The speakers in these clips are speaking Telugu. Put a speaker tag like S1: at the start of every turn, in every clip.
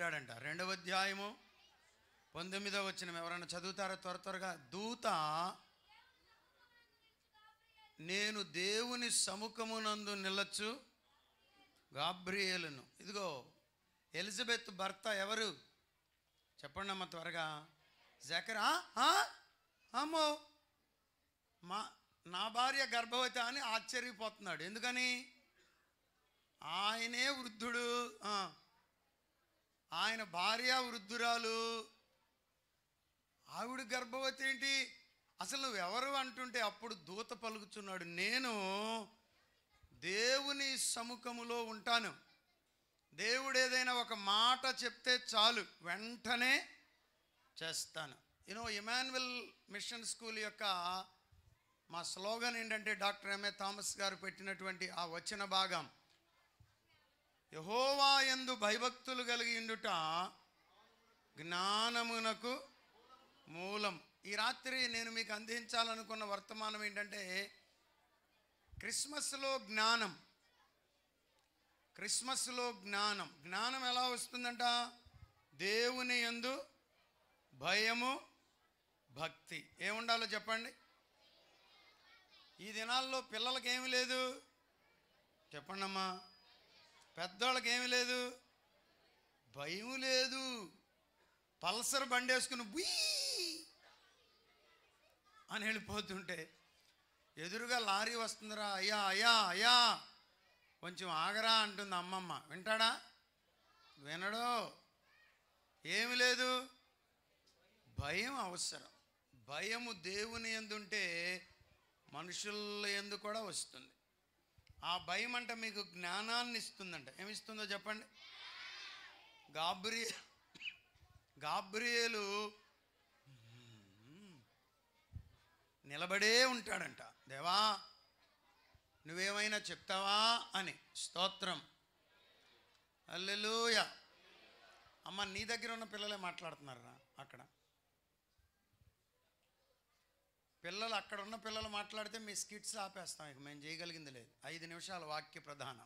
S1: అన్నాడంట రెండవ అధ్యాయము పంతొమ్మిదో వచ్చిన ఎవరైనా చదువుతారా త్వర త్వరగా దూత నేను దేవుని సముఖమునందు నిలచ్చు గాబ్రియేలును ఇదిగో ఎలిజబెత్ భర్త ఎవరు చెప్పండి అమ్మ త్వరగా జకరా అమ్మో మా నా భార్య గర్భవతి అని ఆశ్చర్యపోతున్నాడు ఎందుకని ఆయనే వృద్ధుడు ఆ. ఆయన భార్య వృద్ధురాలు ఆవిడ గర్భవతి ఏంటి అసలు నువ్వు ఎవరు అంటుంటే అప్పుడు దూత పలుకుతున్నాడు నేను దేవుని సముఖములో ఉంటాను దేవుడు ఏదైనా ఒక మాట చెప్తే చాలు వెంటనే చేస్తాను యూనో ఇమాన్యువల్ మిషన్ స్కూల్ యొక్క మా స్లోగన్ ఏంటంటే డాక్టర్ ఎంఏ థామస్ గారు పెట్టినటువంటి ఆ వచన భాగం యహోవా యందు భయభక్తులు కలిగి ఉండుట జ్ఞానమునకు మూలం ఈ రాత్రి నేను మీకు అందించాలనుకున్న వర్తమానం ఏంటంటే క్రిస్మస్లో జ్ఞానం క్రిస్మస్లో జ్ఞానం జ్ఞానం ఎలా వస్తుందంట దేవుని యందు భయము భక్తి ఏముండాలో చెప్పండి ఈ దినాల్లో పిల్లలకి ఏమి లేదు చెప్పండి అమ్మా పెద్దవాళ్ళకి ఏమి లేదు భయం లేదు పల్సర్ బండి వేసుకుని బుయ్ అని వెళ్ళిపోతుంటే ఎదురుగా లారీ వస్తుందిరా అయ్యా అయ్యా అయ్యా కొంచెం ఆగరా అంటుంది అమ్మమ్మ వింటాడా వినడో ఏమి లేదు భయం అవసరం భయము దేవుని ఎందుంటే మనుషుల ఎందు కూడా వస్తుంది ఆ భయం అంటే మీకు జ్ఞానాన్ని ఇస్తుందంట ఏమిస్తుందో చెప్పండి గాబ్రి గాబ్రియేలు నిలబడే ఉంటాడంట దేవా నువ్వేమైనా చెప్తావా అని స్తోత్రం అల్లెలూయ అమ్మ నీ దగ్గర ఉన్న పిల్లలే మాట్లాడుతున్నారా అక్కడ పిల్లలు అక్కడ ఉన్న పిల్లలు మాట్లాడితే మీ స్కిట్స్ ఆపేస్తాం ఇక మేము చేయగలిగింది లేదు ఐదు నిమిషాల వాక్య ప్రధానం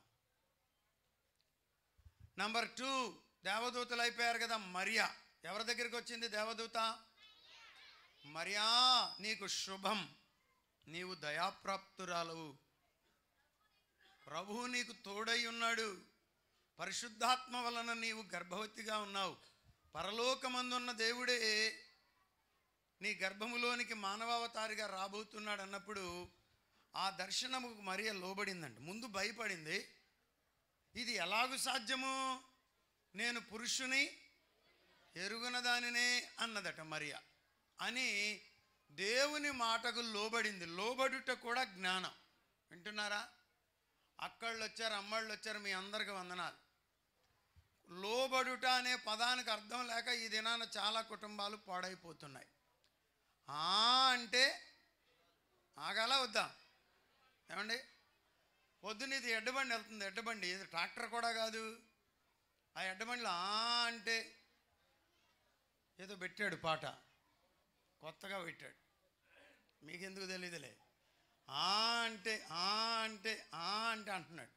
S1: నంబర్ టూ దేవదూతలు అయిపోయారు కదా మరియా ఎవరి దగ్గరికి వచ్చింది దేవదూత మరియా నీకు శుభం నీవు దయాప్రాప్తురాలవు ప్రభువు నీకు తోడై ఉన్నాడు పరిశుద్ధాత్మ వలన నీవు గర్భవతిగా ఉన్నావు పరలోకమందున్న దేవుడే నీ గర్భములోనికి మానవావతారిగా రాబోతున్నాడు అన్నప్పుడు ఆ దర్శనముకు మరియ లోబడిందంట ముందు భయపడింది ఇది ఎలాగు సాధ్యము నేను పురుషుని ఎరుగున దానినే అన్నదట మరియ అని దేవుని మాటకు లోబడింది లోబడుట కూడా జ్ఞానం వింటున్నారా అక్కళ్ళు వచ్చారు అమ్మళ్ళు వచ్చారు మీ అందరికి వందనాలు లోబడుట అనే పదానికి అర్థం లేక ఈ దినాన చాలా కుటుంబాలు పాడైపోతున్నాయి ఆ అంటే ఆగాల వద్దా ఏమండి పొద్దున్న ఇది ఎడ్డబండి వెళ్తుంది ఎడ్డబండి ఇది ట్రాక్టర్ కూడా కాదు ఆ ఎడ్డబండిలో ఆ అంటే ఏదో పెట్టాడు పాట కొత్తగా పెట్టాడు మీకెందుకు తెలియదులే ఆ అంటే ఆ అంటే ఆ అంటే అంటున్నాడు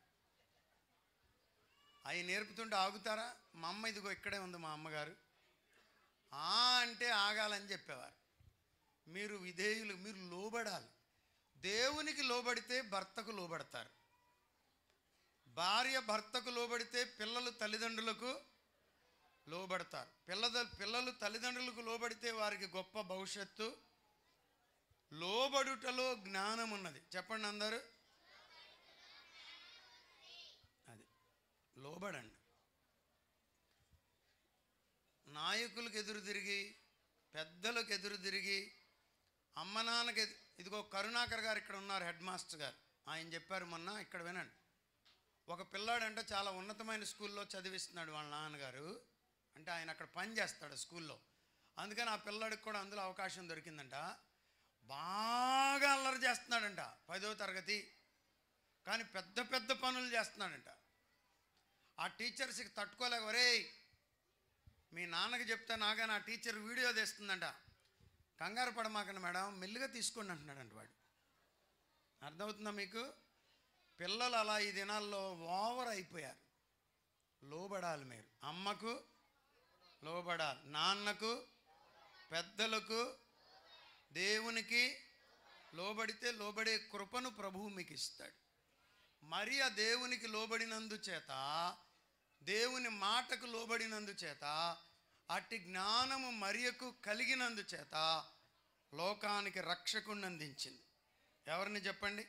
S1: అవి నేర్పుతుంటే ఆగుతారా మా అమ్మ ఇదిగో ఇక్కడే ఉంది మా అమ్మగారు ఆ అంటే ఆగాలని చెప్పేవారు మీరు విధేయులు మీరు లోబడాలి దేవునికి లోబడితే భర్తకు లోబడతారు భార్య భర్తకు లోబడితే పిల్లలు తల్లిదండ్రులకు లోబడతారు పిల్లల పిల్లలు తల్లిదండ్రులకు లోబడితే వారికి గొప్ప భవిష్యత్తు లోబడుటలో జ్ఞానం ఉన్నది చెప్పండి అందరూ అది లోబడండి నాయకులకు ఎదురు తిరిగి పెద్దలకు ఎదురు తిరిగి అమ్మ నాన్నకి ఎదు- ఇదిగో కరుణాకర్ గారు ఇక్కడ ఉన్నారు హెడ్ మాస్టర్ గారు ఆయన చెప్పారు మొన్న ఇక్కడ వినండి ఒక పిల్లాడంటే చాలా ఉన్నతమైన స్కూల్లో చదివిస్తున్నాడు వాళ్ళ నాన్నగారు అంటే ఆయన అక్కడ పని చేస్తాడు స్కూల్లో అందుకని ఆ పిల్లాడికి కూడా అందులో అవకాశం దొరికిందంట బాగా అల్లరి చేస్తున్నాడంట పదో తరగతి కానీ పెద్ద పెద్ద పనులు చేస్తున్నాడంట ఆ టీచర్స్కి తట్టుకోలేక ఒరేయ్ మీ నాన్నకి చెప్తే నాగా నా టీచర్ వీడియో తీస్తుందంట కంగారు పడమాకండి మేడం మెల్లిగా తీసుకోండి అంటున్నాడంట వాడు అర్థమవుతుందా మీకు పిల్లలు అలా ఈ దినాల్లో ఓవర్ అయిపోయారు లోబడాలి మీరు అమ్మకు లోబడాలి నాన్నకు పెద్దలకు దేవునికి లోబడితే లోబడే కృపను ప్రభువు మీకు ఇస్తాడు మరి ఆ దేవునికి లోబడినందు చేత దేవుని మాటకు లోబడినందు చేత అట్టి జ్ఞానము మరియకు కలిగినందు చేత లోకానికి రక్షకుణ్ణి అందించింది ఎవరిని చెప్పండి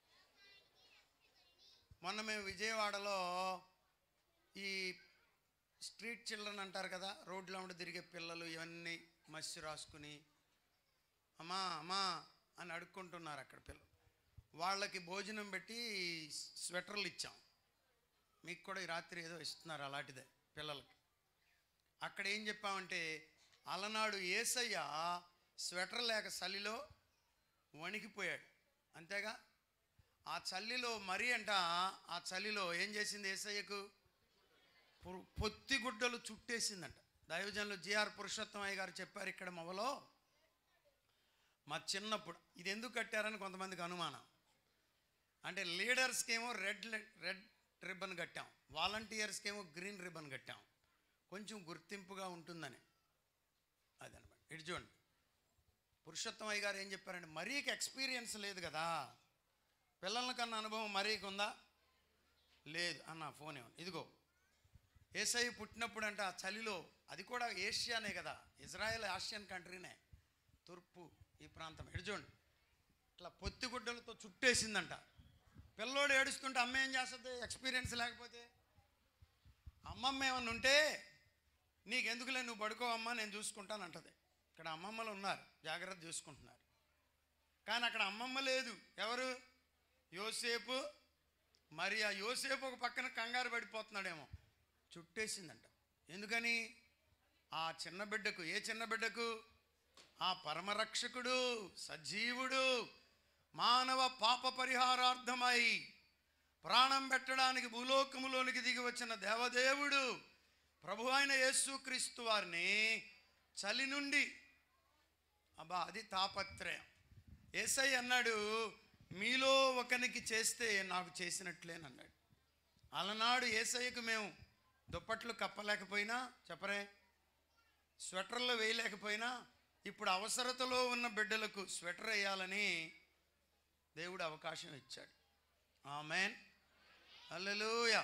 S1: మొన్న మేము విజయవాడలో ఈ స్ట్రీట్ చిల్డ్రన్ అంటారు కదా రోడ్ల వెంట తిరిగే పిల్లలు ఇవన్నీ మసి రాసుకుని అమ్మా అమ్మా అని అడుక్కుంటున్నారు అక్కడ పిల్లలు వాళ్ళకి భోజనం పెట్టి స్వెటర్లు ఇచ్చాం మీకు కూడా ఈ రాత్రి ఏదో ఇస్తున్నారు అలాంటిదే పిల్లలకి అక్కడ ఏం చెప్పామంటే అలనాడు ఏసయ్య స్వెటర్ లేక చలిలో వణికిపోయాడు అంతేగా ఆ చలిలో మరి అంట ఆ చలిలో ఏం చేసింది ఏసయ్యకు పు- పొత్తి గుడ్డలు చుట్టేసిందంట దైవజనులు జిఆర్ పురుషోత్తమయ్య గారు చెప్పారు ఇక్కడ మొదలో మా చిన్నప్పుడు ఇది ఎందుకు కట్టారని కొంతమందికి అనుమానం అంటే లీడర్స్కి ఏమో రెడ్ రెడ్ రిబ్బన్ కట్టాం వాలంటీర్స్కి ఏమో గ్రీన్ రిబ్బన్ కట్టాం కొంచెం గుర్తింపుగా ఉంటుందని అదనమాట ఇటు చూడండి పురుషోత్తమయ్య గారు ఏం చెప్పారంటే మరీకి ఎక్స్పీరియన్స్ లేదు కదా పిల్లల కన్నా అనుభవం మరీకి ఉందా లేదు అన్న ఫోన్ ఏమన్నా ఇదిగో ఏసై పుట్టినప్పుడు అంటే ఆ చలిలో అది కూడా ఏషియానే కదా ఇజ్రాయెల్ ఆసియన్ కంట్రీనే తూర్పు ఈ ప్రాంతం ఎడు చూడండి ఇట్లా పొత్తిగుడ్డలతో చుట్టేసిందంట పిల్లోడు ఏడుస్తుంటే అమ్మ ఏం చేస్తుంది ఎక్స్పీరియన్స్ లేకపోతే అమ్మమ్మ ఏమన్నా ఉంటే నీకెందుకులే నువ్వు పడుకో అమ్మ నేను చూసుకుంటాను అంటది ఇక్కడ అమ్మమ్మలు ఉన్నారు జాగ్రత్త చూసుకుంటున్నారు కానీ అక్కడ అమ్మమ్మ లేదు ఎవరు యోసేపు మరి ఆ యోసేపు ఒక పక్కన కంగారు పడిపోతున్నాడేమో చుట్టేసిందంట ఎందుకని ఆ చిన్న బిడ్డకు ఏ చిన్న బిడ్డకు ఆ పరమరక్షకుడు సజీవుడు మానవ పాప పరిహారార్థమై ప్రాణం పెట్టడానికి భూలోకములోనికి దిగి వచ్చిన దేవదేవుడు ప్రభు అయిన యేసుక్రీస్తు వారిని చలి నుండి అబ్బా అది తాపత్రయం ఏసై అన్నాడు మీలో ఒకనికి చేస్తే నాకు చేసినట్లేనన్నాడు అలనాడు ఏసయ్యకు మేము దుప్పట్లు కప్పలేకపోయినా చెప్పరే స్వెటర్లు వేయలేకపోయినా ఇప్పుడు అవసరతలో ఉన్న బిడ్డలకు స్వెటర్ వేయాలని దేవుడు అవకాశం ఇచ్చాడు ఆమెన్ హల్లెలూయా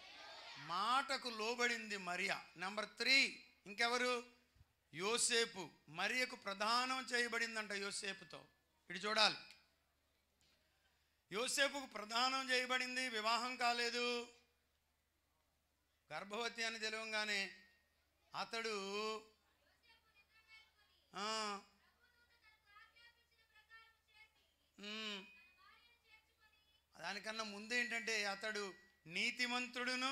S1: మాటకు లోబడింది మరియా నెంబర్ త్రీ ఇంకెవరు యోసేపు మరియకు ప్రధానం చేయబడిందంట యోసేపుతో ఇటు చూడాలి యోసేపుకు ప్రదానం చేయబడింది వివాహం కాలేదు గర్భవతి అని తెలియగానే అతడు ఆ, ఉమ్, దానికన్నా ముందు ఏంటంటే అతడు నీతిమంతుడును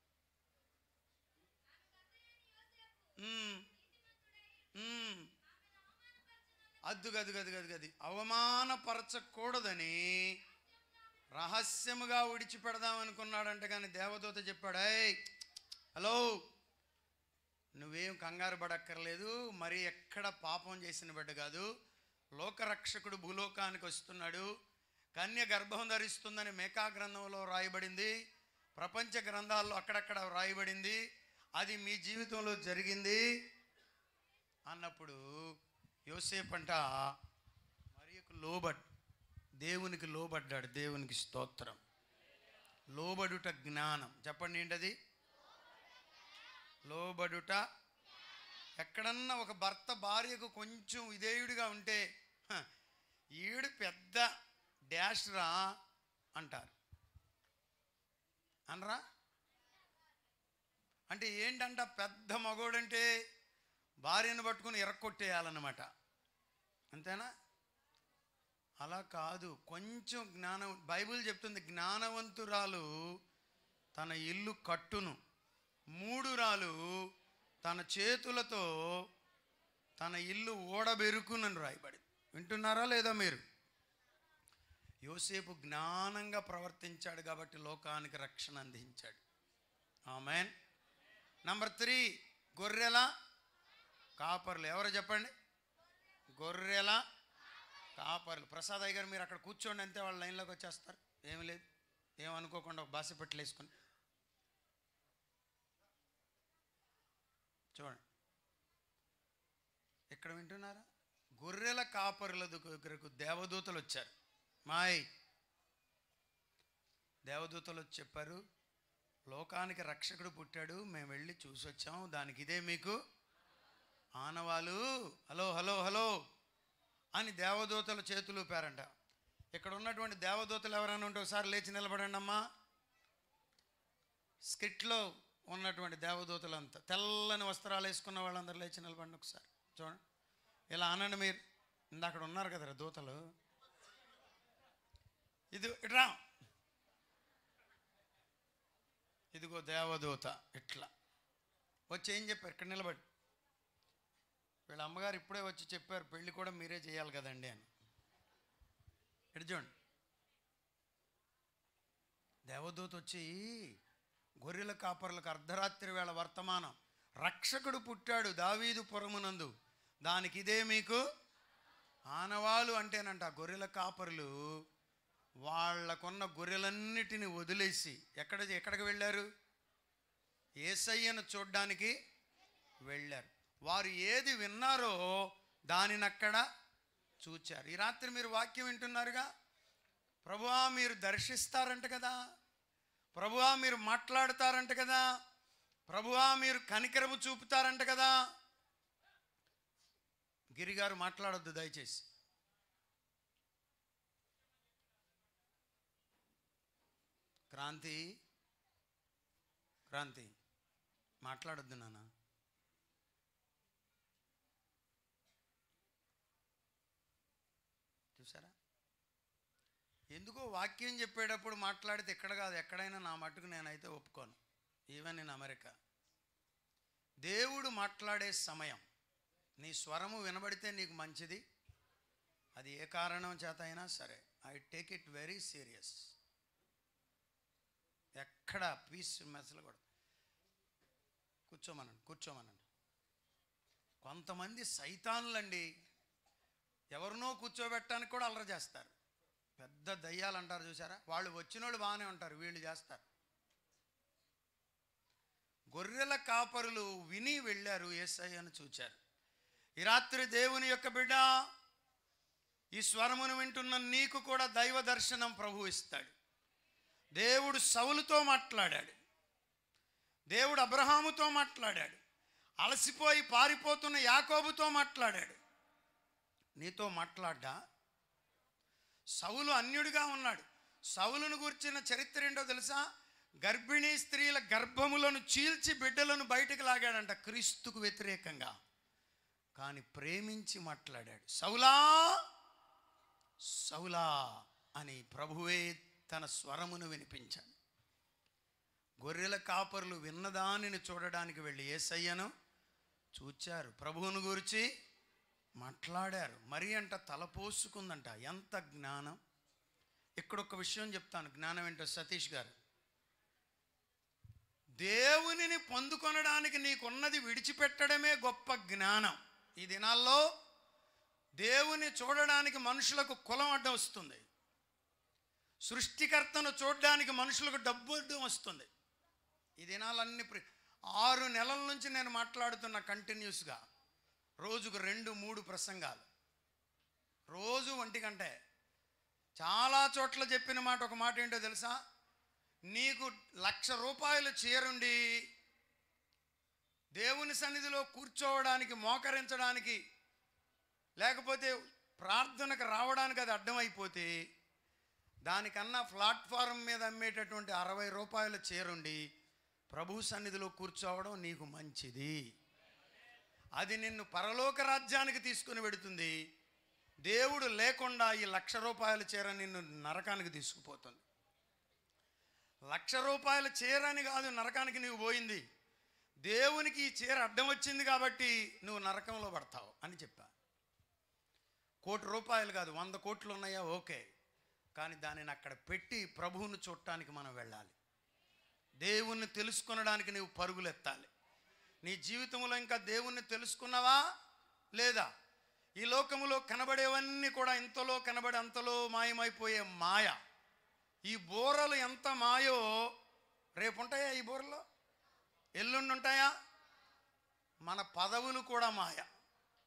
S1: ఉమ్, ఉమ్, అద్దు గది గది గది గది అవమానపరచకూడదని రహస్యముగా విడిచిపెడదాం అనుకున్నాడంట కానీ దేవదూత చెప్పాడు "ఏయ్, హలో నువ్వేం కంగారు పడక్కర్లేదు మరి ఎక్కడ పాపం చేసిన బిడ్డ కాదు లోకరక్షకుడు భూలోకానికి వస్తున్నాడు కన్య గర్భం ధరిస్తుందని మేకా గ్రంథంలో రాయబడింది ప్రపంచ గ్రంథాల్లో అక్కడక్కడ రాయబడింది అది మీ జీవితంలో జరిగింది అన్నప్పుడు యోసేపు అంట మరియకు లోబడ్ దేవునికి లోబడ్డాడు దేవునికి స్తోత్రం లోబడుట జ్ఞానం చెప్పండి ఏంటది లోబడుట ఎక్కడన్నా ఒక భర్త భార్యకు కొంచెం విధేయుడిగా ఉంటే "హ, ఈడు పెద్ద డాష్ రా అంటారు అనరా అంటే ఏంటంట పెద్ద మగోడంటే భార్యను పట్టుకుని ఎరక్కొట్టేయాలన్నమాట అంతేనా అలా కాదు కొంచెం జ్ఞానం బైబిల్ చెప్తుంది జ్ఞానవంతురాలు తన ఇల్లు కట్టును మూడురాలు తన చేతులతో తన ఇల్లు ఓడబెరుకునని రాయబడి వింటున్నారా లేదా మీరు యోసేపు జ్ఞానంగా ప్రవర్తించాడు కాబట్టి లోకానికి రక్షణ అందించాడు ఆమెన్ నంబర్ త్రీ గొర్రెల కాపర్లు ఎవరు చెప్పండి గొర్రెల కాపర్లు ప్రసాద్ అయ్య గారు మీరు అక్కడ కూర్చోండి అంతే వాళ్ళ లైన్లోకి వచ్చేస్తారు ఏమి లేదు ఏమనుకోకుండా ఒక బాసి వేసుకొని చూడండి ఇక్కడ వింటున్నారా గొర్రెల కాపరుల దగ్గరకు దేవదూతలు వచ్చారు మాయ్ దేవదూతలు వచ్చి చెప్పారు లోకానికి రక్షకుడు పుట్టాడు మేము వెళ్ళి చూసొచ్చాం దానికి ఇదే మీకు ఆనవాలు హలో హలో హలో అని దేవదూతల చేతులు ఊపారంట ఇక్కడ ఉన్నటువంటి దేవదూతలు ఎవరైనా ఉంటే ఒకసారి లేచి నిలబడండి అమ్మా స్కిట్లో ఉన్నటువంటి దేవదూతలంతా తెల్లని వస్త్రాలు వేసుకున్న వాళ్ళందరూ లేచి నిలబడండి ఒకసారి చూడండి ఇలా అనండి మీరు ఇందాక అక్కడ ఉన్నారు కదరా దూతలు ఇది ఇట్రా ఇదిగో దేవదూత ఇట్లా వచ్చి ఏం చెప్పారు ఇక్కడ నిలబడి వీళ్ళ అమ్మగారు ఇప్పుడే వచ్చి చెప్పారు పెళ్ళి కూడా మీరే చేయాలి కదండి అని ఇటు చూడండి దేవదూత వచ్చి గొర్రెల కాపరులకు అర్ధరాత్రి వేళ వర్తమానం రక్షకుడు పుట్టాడు దావీదు పురమునందు దానికి ఇదే మీకు ఆనవాలు అంటేనంట ఆ గొర్రెల కాపరులు వాళ్ళకున్న గొర్రెలన్నిటిని వదిలేసి ఎక్కడ ఎక్కడికి వెళ్ళారు ఏసయ్యను చూడ్డానికి వెళ్ళారు వారు ఏది విన్నారో దానిని అక్కడ చూచారు ఈ రాత్రి మీరు వాక్యం వింటున్నారుగా ప్రభువా మీరు దర్శిస్తారంట కదా ప్రభువా మీరు మాట్లాడతారంట కదా ప్రభువా మీరు కనికరము చూపుతారంట కదా గిరిగారు మాట్లాడొద్దు దయచేసి క్రాంతి క్రాంతి మాట్లాడొద్దు నాన్న చూసారా ఎందుకో వాక్యం చెప్పేటప్పుడు మాట్లాడితే ఎక్కడ కాదు ఎక్కడైనా నా మట్టుకు నేనైతే ఒప్పుకోను ఈవెన్ ఇన్ అమెరికా దేవుడు మాట్లాడే సమయం నీ స్వరము వినబడితే నీకు మంచిది అది ఏ కారణం చేత అయినా సరే I take it very serious ఎక్కడ పీస్ మెసలు కూడా కూర్చోమనండి కూర్చోమనండి కొంతమంది సైతాన్లండి ఎవరినో కూర్చోబెట్టడానికి కూడా అల్లరి చేస్తారు పెద్ద దయ్యాలు అంటారు చూసారా వాళ్ళు వచ్చిన వాళ్ళు బాగానే ఉంటారు వీళ్ళు చేస్తారు గొర్రెల కాపరులు విని వెళ్ళారు ఏసయ్యను చూచారు ఈ రాత్రి దేవుని యొక్క బిడ్డ ఈ స్వరమును వింటున్న నీకు కూడా దైవ దర్శనం ప్రభు ఇస్తాడు దేవుడు సౌలుతో మాట్లాడాడు దేవుడు అబ్రహాముతో మాట్లాడాడు అలసిపోయి పారిపోతున్న యాకోబుతో మాట్లాడాడు నీతో మాట్లాడ్డా సౌలు అన్యుడిగా ఉన్నాడు సౌలును గురించిన చరిత్ర ఏంటో తెలుసా గర్భిణీ స్త్రీల గర్భములను చీల్చి బిడ్డలను బయటకు లాగాడంట క్రీస్తుకు వ్యతిరేకంగా కానీ ప్రేమించి మాట్లాడాడు సౌలా సౌలా అని ప్రభువే తన స్వరమును వినిపించాడు గొర్రెల కాపరులు విన్నదానిని చూడడానికి వెళ్ళి ఏసయ్యను చూచారు ప్రభువును గురించి మాట్లాడారు మరి అంట తలపోసుకుందంట ఎంత జ్ఞానం ఇక్కడ ఒక విషయం చెప్తాను జ్ఞానం ఏంటో సతీష్ గారు దేవునిని పొందుకొనడానికి నీకున్నది విడిచిపెట్టడమే గొప్ప జ్ఞానం ఈ దినాల్లో దేవుని చూడడానికి మనుషులకు కులం అడ్డం వస్తుంది సృష్టికర్తను చూడడానికి మనుషులకు డబ్బు అడ్డం వస్తుంది ఈ దినాలన్నీ ప్రి- ఆరు నెలల నుంచి నేను మాట్లాడుతున్న కంటిన్యూస్గా రోజుకు రెండు మూడు ప్రసంగాలు రోజు ఒంటి గంటే చాలా చోట్ల చెప్పిన మాట ఒక మాట ఏంటో తెలుసా నీకు లక్ష రూపాయలు చీరుండి దేవుని సన్నిధిలో కూర్చోవడానికి మోకరించడానికి లేకపోతే ప్రార్థనకు రావడానికి అది అడ్డమైపోతే దానికన్నా ప్లాట్ఫారం మీద అమ్మేటటువంటి అరవై రూపాయల చీరుండి ప్రభు సన్నిధిలో కూర్చోవడం నీకు మంచిది అది నిన్ను పరలోక రాజ్యానికి తీసుకుని పెడుతుంది దేవుడు లేకుండా ఈ లక్ష రూపాయల చీర నిన్ను నరకానికి తీసుకుపోతుంది లక్ష రూపాయల చీర అని కాదు నరకానికి నువ్వు పోయింది దేవునికి ఈ చీర అడ్డం వచ్చింది కాబట్టి నువ్వు నరకంలో పడతావు అని చెప్పా కోటి రూపాయలు కాదు వంద కోట్లు ఉన్నాయా ఓకే కానీ దానిని అక్కడ పెట్టి ప్రభువును చూడటానికి మనం వెళ్ళాలి దేవుణ్ణి తెలుసుకొనడానికి నీవు పరుగులెత్తాలి నీ జీవితంలో ఇంకా దేవుణ్ణి తెలుసుకున్నావా లేదా ఈ లోకములో కనబడేవన్నీ కూడా ఇంతలో కనబడి అంతలో మాయమైపోయే మాయ ఈ బోరలు ఎంత మాయో రేపు ఉంటాయా ఈ బోరలో ఎల్లుండి ఉంటాయా మన పదవులు కూడా మాయ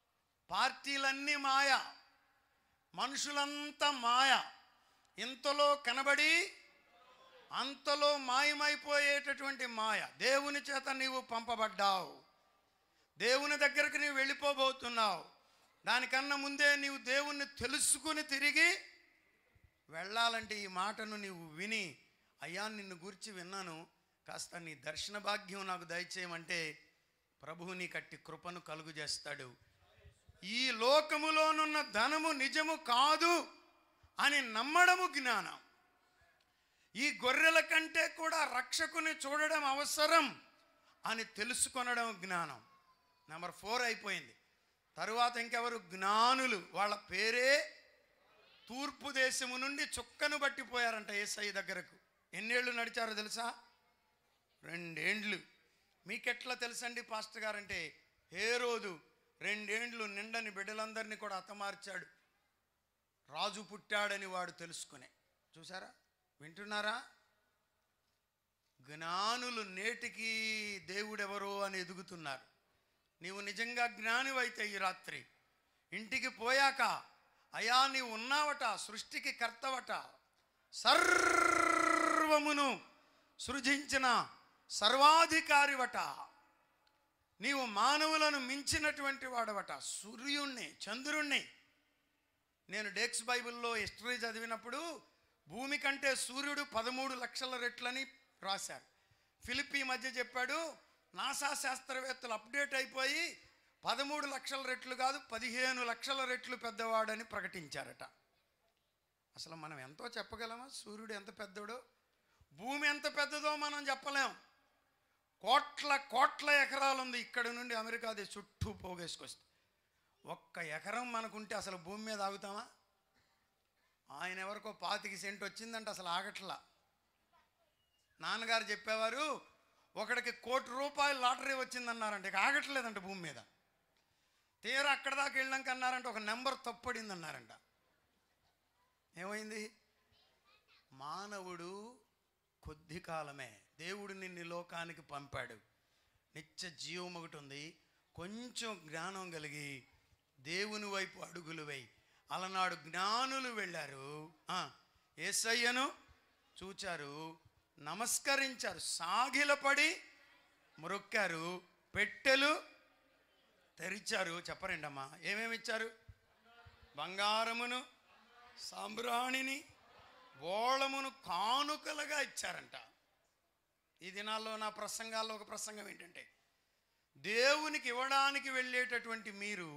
S1: పార్టీలన్నీ మాయ మనుషులంతా మాయ ఇంతలో కనబడి అంతలో మాయమైపోయేటటువంటి మాయ దేవుని చేత నీవు పంపబడ్డావు దేవుని దగ్గరికి నీవు వెళ్ళిపోబోతున్నావు దానికన్నా ముందే నీవు దేవుణ్ణి తెలుసుకుని తిరిగి వెళ్ళాలంటే ఈ మాటను నీవు విని అయ్యా నిన్ను గురించి విన్నాను కాస్త నీ దర్శన భాగ్యం నాకు దయచేయమంటే ప్రభువు నీ కట్టి కృపను కలుగు చేస్తాడు ఈ లోకములోనున్న ధనము నిజము కాదు అని నమ్మడము జ్ఞానం ఈ గొర్రెల కంటే కూడా రక్షకుని చూడడం అవసరం అని తెలుసుకొనడం జ్ఞానం నెంబర్ ఫోర్ అయిపోయింది తరువాత ఇంకెవరు జ్ఞానులు వాళ్ళ పేరే తూర్పు దేశము నుండి చుక్కను బట్టిపోయారంట ఏసఐ దగ్గరకు ఎన్నేళ్ళు నడిచారో తెలుసా రెండేండ్లు మీకెట్లా తెలుసండి పాస్టర్ గారంటే ఏ రోజు రెండేండ్లు నిండని బిడ్డలందరినీ కూడా హతమార్చాడు రాజు పుట్టాడని వాడు తెలుసుకునే చూసారా వింటున్నారా జ్ఞానులు నేటికి దేవుడెవరో అని ఎదుగుతున్నారు నీవు నిజంగా జ్ఞానివైతే ఈ రాత్రి ఇంటికి పోయాక అయా నీవు ఉన్నావట సృష్టికి కర్తవట సర్వమును సృజించిన సర్వాధికారివట నీవు మానవులను మించినటువంటి వాడవట సూర్యుణ్ణి చంద్రుణ్ణి నేను డేక్స్ బైబిల్లో హిస్టరీ చదివినప్పుడు భూమి కంటే సూర్యుడు పదమూడు లక్షల రెట్లని రాశారు ఫిలిప్పి మధ్య చెప్పాడు నాసా శాస్త్రవేత్తలు అప్డేట్ అయిపోయి పదమూడు లక్షల రెట్లు కాదు పదిహేను లక్షల రెట్లు పెద్దవాడని ప్రకటించారట అసలు మనం ఎంతో చెప్పగలమా సూర్యుడు ఎంత పెద్దోడో భూమి ఎంత పెద్దదో మనం చెప్పలేం కోట్ల కోట్ల ఎకరాలు ఉంది ఇక్కడ నుండి అమెరికా అది చుట్టూ పోగేసుకొస్తే ఒక్క ఎకరం మనకుంటే అసలు భూమి మీద ఆగుతామా ఆయన ఎవరికో పాతికి సెంట్ వచ్చిందంటే అసలు ఆగట్లా నాన్నగారు చెప్పేవారు ఒకడికి కోటి రూపాయలు లాటరీ వచ్చిందన్నారంట ఇక ఆగట్లేదంట భూమి మీద తీరా అక్కడ దాకా వెళ్ళాక అన్నారంట ఒక నెంబర్ తప్పడింది అన్నారంట ఏమైంది మానవుడు కొద్ది కాలమే దేవుడు నిన్ను ఈ లోకానికి పంపాడు నిత్య జీవం ఒకటి ఉంది కొంచెం జ్ఞానం కలిగి దేవుని వైపు అడుగులు వేయి అలనాడు జ్ఞానులు వెళ్ళారు ఆ, యేసయ్యను చూచారు నమస్కరించారు సాగిలపడి మొరొక్కారు పెట్టెలు తెరిచారు చెప్పరండి అమ్మా ఏమేమి ఇచ్చారు బంగారమును సాంబ్రాణిని ఓళమును కానుకలుగా ఇచ్చారంట ఈ దినాల్లో నా ప్రసంగాల్లో ఒక ప్రసంగం ఏంటంటే దేవునికి ఇవ్వడానికి వెళ్ళేటటువంటి మీరు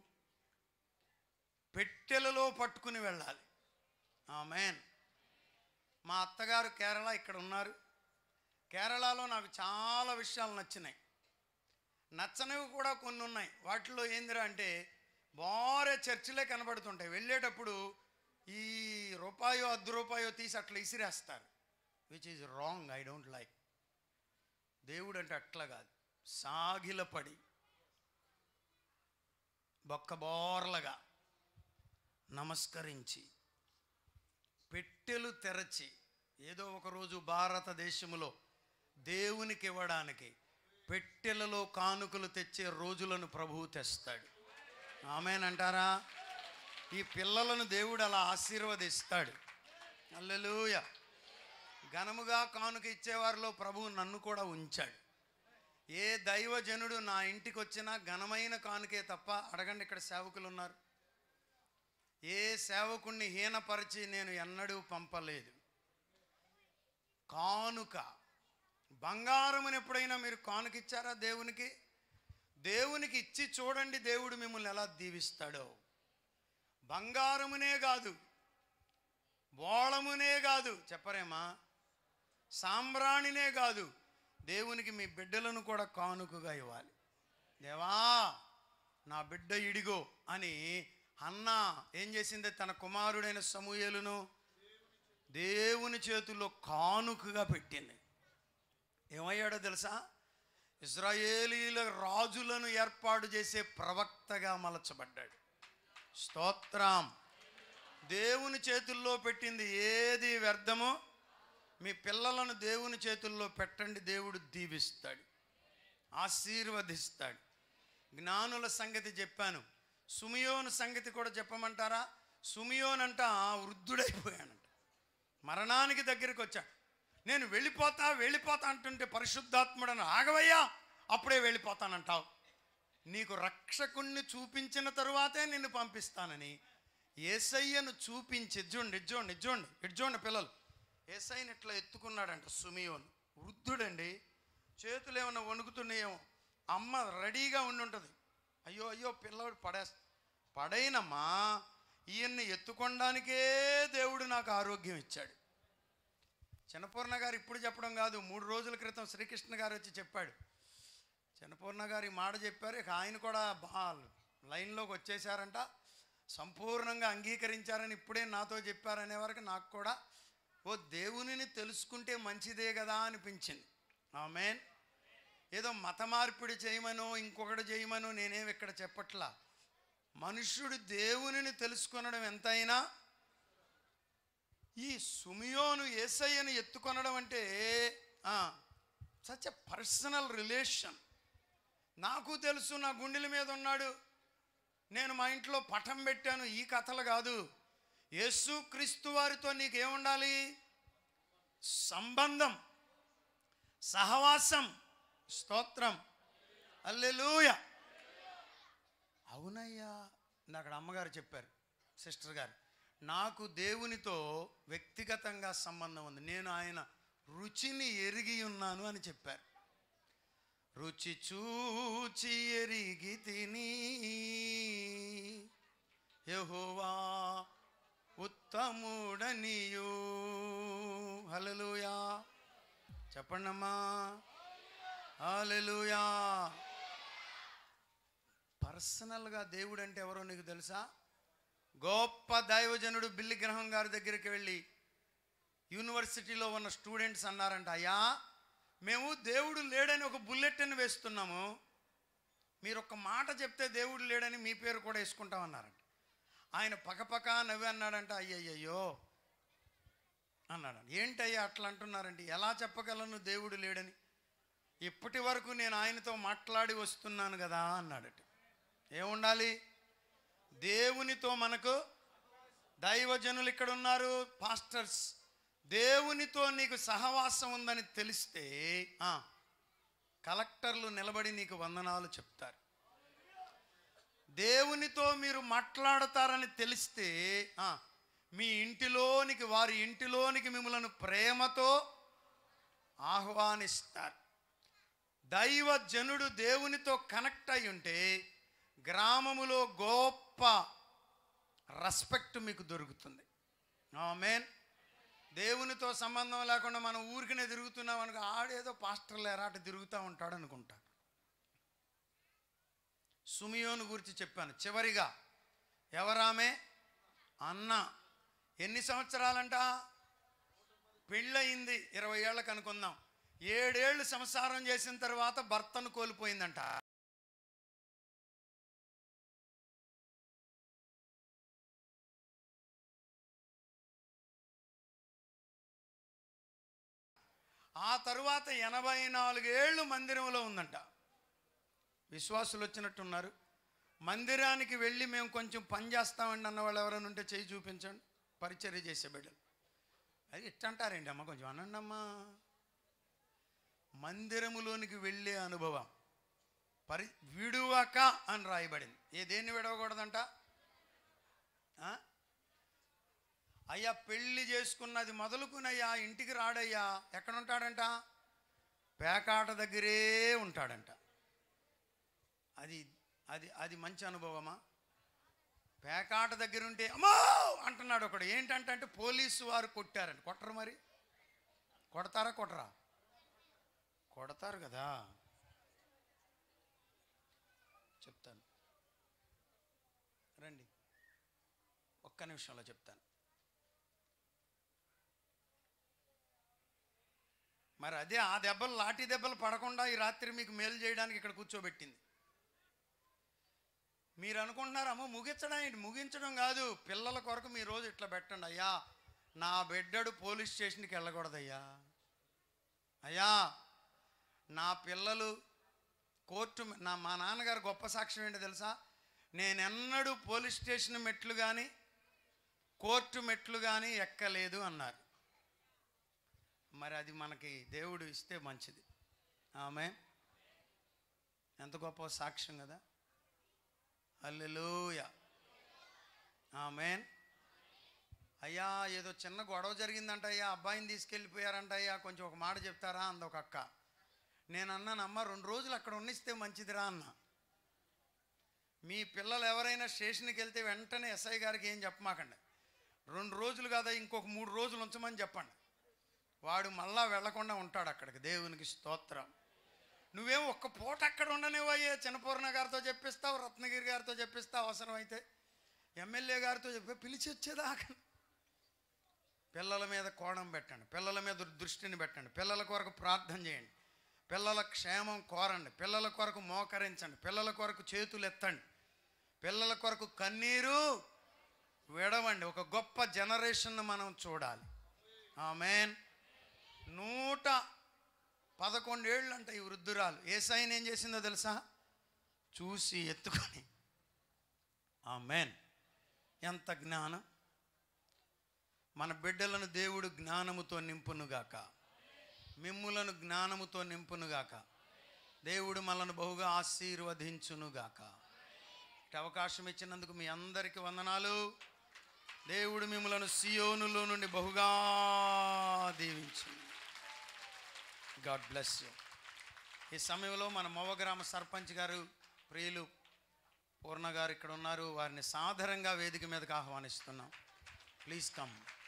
S1: పెట్టెలలో పట్టుకుని వెళ్ళాలి ఆమెన్ మా అత్తగారు కేరళ ఇక్కడ ఉన్నారు కేరళలో నాకు చాలా విషయాలు నచ్చినాయి నచ్చనివి కూడా కొన్ని ఉన్నాయి వాటిలో ఏందిరా అంటే బారే చర్చిలే కనబడుతుంటాయి వెళ్ళేటప్పుడు ఈ రూపాయో అర్ధ రూపాయో తీసి అట్లా ఇసిరేస్తారు which is wrong I don't like దేవుడు అంటే అట్లా కాదు సాగిలపడి బొక్కబోర్లగా నమస్కరించి పెట్టెలు తెరచి ఏదో ఒక రోజు భారతదేశములో దేవునికి ఇవ్వడానికి పెట్టెలలో కానుకలు తెచ్చే రోజులను ప్రభువు తెస్తాడు ఆమెనంటారా ఈ పిల్లలను దేవుడు అలా ఆశీర్వదిస్తాడు అల్లెలూయ ఘనముగా కానుక ఇచ్చేవారిలో ప్రభువు నన్ను కూడా ఉంచాడు ఏ దైవజనుడు నా ఇంటికి వచ్చినా ఘనమైన కానుకే తప్ప అడగండి ఇక్కడ సేవకులు ఉన్నారు ఏ సేవకుణ్ణి హీనపరిచి నేను ఎన్నడూ పంపలేదు కానుక బంగారముని ఎప్పుడైనా మీరు కానుక ఇచ్చారా దేవునికి దేవునికి ఇచ్చి చూడండి దేవుడు మిమ్మల్ని ఎలా దీవిస్తాడో బంగారమునే కాదు బోళమునే కాదు చెప్పరేమా సాంబ్రాణినే కాదు దేవునికి మీ బిడ్డలను కూడా కానుకగా ఇవ్వాలి దేవా నా బిడ్డ ఇడిగో అని అన్న ఏం చేసింది తన కుమారుడైన సమూయేలును దేవుని చేతుల్లో కానుకగా పెట్టింది ఏమయ్యాడో తెలుసా ఇజ్రాయేలీల రాజులను ఏర్పాటు చేసే ప్రవక్తగా మలచబడ్డాడు స్తోత్రం దేవుని చేతుల్లో పెట్టింది ఏది వ్యర్థమో మీ పిల్లలను దేవుని చేతుల్లో పెట్టండి దేవుడు దీవిస్తాడు ఆశీర్వదిస్తాడు జ్ఞానుల సంగతి చెప్పాను సుమియోను సంగతి కూడా చెప్పమంటారా సుమియోన్ అంట వృద్ధుడైపోయాడంట మరణానికి దగ్గరికి వచ్చాడు నేను వెళ్ళిపోతా వెళ్ళిపోతా అంటుంటే పరిశుద్ధాత్ముడను ఆగవయ్యా అప్పుడే వెళ్ళిపోతానంటావు నీకు రక్షకుణ్ణి చూపించిన తరువాతే నిన్ను పంపిస్తానని ఏసయ్యను చూపించి ఇజ్జోండి ఇజ్జోండి ఇజ్జోండి ఇజ్జోండి పిల్లలు ఏసయ్యని ఇట్లా ఎత్తుకున్నాడంట సుమియోను వృద్ధుడండి చేతులు ఏమన్నా వణుకుతున్నాయేమో అమ్మ రెడీగా ఉండి ఉంటుంది అయ్యో అయ్యో పిల్లవాడు పడేస్ పడైనమ్మా ఈయన్ని ఎత్తుకొనడానికే దేవుడు నాకు ఆరోగ్యం ఇచ్చాడు చిన్నపూర్ణ గారు ఇప్పుడు చెప్పడం కాదు మూడు రోజుల క్రితం శ్రీకృష్ణ గారు వచ్చి చెప్పాడు చిన్నపూర్ణ గారు ఈ మాట చెప్పారు ఇక ఆయన కూడా బా లైన్లోకి వచ్చేసారంట సంపూర్ణంగా అంగీకరించారని ఇప్పుడే నాతో చెప్పారనే వరకు నాకు కూడా ఓ దేవునిని తెలుసుకుంటే మంచిదే కదా అనిపించింది ఆమెన్ ఏదో మత మార్పిడి చేయమనో ఇంకొకటి చేయమనో నేనేం ఇక్కడ చెప్పట్లా మనుష్యుడు దేవునిని తెలుసుకొనడం ఎంతైనా ఈ సుమియోను ఏసయ్యను ఎత్తుకొనడం అంటే సచ్ ఎ పర్సనల్ రిలేషన్ నాకు తెలుసు నా గుండెల మీద ఉన్నాడు నేను మా ఇంట్లో పటం పెట్టాను ఈ కథలు కాదు యేసు క్రీస్తు వారితో నీకేముండాలి సంబంధం సహవాసం స్తోత్రం అల్లెలూయ అవునయ్యా నాకు అమ్మగారు చెప్పారు సిస్టర్ గారు నాకు దేవునితో వ్యక్తిగతంగా సంబంధం ఉంది నేను ఆయన రుచిని ఎరిగి ఉన్నాను అని చెప్పారు రుచి చూచి ఎరిగి తిని యహోవా ఉత్తముడనియు హలలుయా చెప్పండమ్మా హలలుయా పర్సనల్గా దేవుడు అంటే ఎవరో నీకు తెలుసా గొప్ప దైవజనుడు బిల్లి గ్రహం గారి దగ్గరికి వెళ్ళి యూనివర్సిటీలో ఉన్న స్టూడెంట్స్ అన్నారంట అయ్యా మేము దేవుడు లేడని ఒక బుల్లెట్ని వేస్తున్నాము మీరు ఒక మాట చెప్తే దేవుడు లేడని మీ పేరు కూడా వేసుకుంటాం అన్నారంట ఆయన పకపక నవ్వి అన్నాడంట అయ్యయ్యో అన్నాడు ఏంటయ్యా అట్లా అంటున్నారంటే ఎలా చెప్పగలను దేవుడు లేడని ఇప్పటి వరకు నేను ఆయనతో మాట్లాడి వస్తున్నాను కదా అన్నాడట ఏముండాలి దేవునితో మనకు దైవజనులు ఇక్కడ ఉన్నారు పాస్టర్స్ దేవునితో నీకు సహవాసం ఉందని తెలిస్తే ఆ, కలెక్టర్లు నిలబడి నీకు వందనాలు చెప్తారు దేవునితో మీరు మాట్లాడతారని తెలిస్తే ఆ, మీ ఇంటిలోనికి వారి ఇంటిలోనికి మిమ్మలను ప్రేమతో ఆహ్వానిస్తారు దైవ జనుడు దేవునితో కనెక్ట్ అయి ఉంటే గ్రామములో గొప్ప రెస్పెక్ట్ మీకు దొరుకుతుంది ఆమెన్ దేవునితో సంబంధం లేకుండా మనం ఊరికనే తిరుగుతున్నాం అనుకో ఆడేదో పాస్టర్ లేరా అటు తిరుగుతూ ఉంటాడు అనుకుంటా సుమియోను గురించి చెప్పాను చివరిగా ఎవరామె అన్న ఎన్ని సంవత్సరాలంట పెళ్ళయింది ఇరవై ఏళ్ళకి అనుకుందాం ఏడేళ్ళు సంసారం చేసిన తర్వాత భర్తను కోల్పోయిందంట ఆ తరువాత ఎనభై నాలుగేళ్ళు మందిరంలో ఉందంట విశ్వాసులు వచ్చినట్టున్నారు మందిరానికి వెళ్ళి మేము కొంచెం పని చేస్తామండి అన్న వాళ్ళు ఎవరైనా ఉంటే చేయి చూపించండి పరిచర్య చేసే బిడ్డలు అది ఇట్టంటారండి అమ్మ కొంచెం అనండి అమ్మా మందిరములోనికి వెళ్ళే అనుభవం పరి విడువక అని రాయబడింది ఏ దేన్ని విడవకూడదంట ఆ? అయ్యా పెళ్లి చేసుకున్నది మొదలుకునయ్యా ఇంటికి రాడయ్యా ఎక్కడ ఉంటాడంట పేకాట దగ్గరే ఉంటాడంట అది అది అది మంచి అనుభవమా పేకాట దగ్గర ఉంటే అమ్మో అంటున్నాడు ఒకడు ఏంటంటే అంటే పోలీసు వారు కొట్టారండి కొట్టరు మరి కొడతారా కొట్టరా కొడతారు కదా చెప్తాను రండి ఒక్క నిమిషంలో చెప్తాను మరి అదే ఆ దెబ్బలు లాఠీ దెబ్బలు పడకుండా ఈ రాత్రి మీకు మేలు చేయడానికి ఇక్కడ కూర్చోబెట్టింది మీరు అనుకుంటున్నారు అమ్మో ముగించడం ఏంటి ముగించడం కాదు పిల్లల కొరకు మీ రోజు ఇట్లా పెట్టండి అయ్యా నా బిడ్డడు పోలీస్ స్టేషన్కి వెళ్ళకూడదయ్యా అయ్యా నా పిల్లలు కోర్టు మీ- నా మా నాన్నగారు గొప్ప సాక్ష్యం ఏంటో తెలుసా నేనెన్నడూ పోలీస్ స్టేషన్ మెట్లు కానీ కోర్టు మెట్లు కానీ ఎక్కలేదు అన్నారు మరి అది మనకి దేవుడు ఇస్తే మంచిది ఆమె ఎంత గొప్ప సాక్ష్యం కదా అల్లెలూయ ఆమెన్ అయ్యా ఏదో చిన్న గొడవ జరిగిందంట అయ్యా అబ్బాయిని తీసుకెళ్ళిపోయారంట అయ్యా కొంచెం ఒక మాట చెప్తారా అంది ఒక అక్క నేను అన్నాను అమ్మ రెండు రోజులు అక్కడ ఉన్నిస్తే మంచిదిరా అన్న మీ పిల్లలు ఎవరైనా స్టేషన్కి వెళ్తే వెంటనే ఎస్ఐ గారికి ఏం చెప్పమాకండి రెండు రోజులు కాదా ఇంకొక మూడు రోజులు ఉంచమని చెప్పండి వాడు మళ్ళా వెళ్లకుండా ఉంటాడు అక్కడికి దేవునికి స్తోత్రం నువ్వేం ఒక్క పూట అక్కడ ఉండనివయ్యే చిన్నపూర్ణ గారితో చెప్పిస్తావు రత్నగిరి గారితో చెప్పిస్తావు అవసరమైతే ఎమ్మెల్యే గారితో చెప్పి పిలిచి వచ్చేదాకా పిల్లల మీద కోణం పెట్టండి పిల్లల మీద దృష్టిని పెట్టండి పిల్లల కొరకు ప్రార్థన చేయండి పిల్లల క్షేమం కోరండి పిల్లల కొరకు మోకరించండి పిల్లల కొరకు చేతులు ఎత్తండి పిల్లల కొరకు కన్నీరు విడవండి ఒక గొప్ప జనరేషన్ మనం చూడాలి ఆమెన్ నూట పదకొండేళ్ళు అంట ఈ వృద్ధురాలు ఏ సైన్ ఏం చేసిందో తెలుసా చూసి ఎత్తుకొని ఆమెన్ ఎంత జ్ఞానం మన బిడ్డలను దేవుడు జ్ఞానముతో నింపునుగాక మిమ్ములను జ్ఞానముతో నింపునుగాక దేవుడు మనల్ని బహుగా ఆశీర్వదించునుగాక ఇటు అవకాశం ఇచ్చినందుకు మీ అందరికీ వందనాలు దేవుడు మిమ్మలను సియోనులో నుండి బహుగా దీవించు గాడ్ బ్లెస్ యూ ఈ సమయంలో మన మోవగ్రామ సర్పంచ్ గారు ప్రియులు పూర్ణ గారు ఇక్కడ ఉన్నారు వారిని సాదరంగా వేదిక మీదకి ఆహ్వానిస్తున్నాం ప్లీజ్ కమ్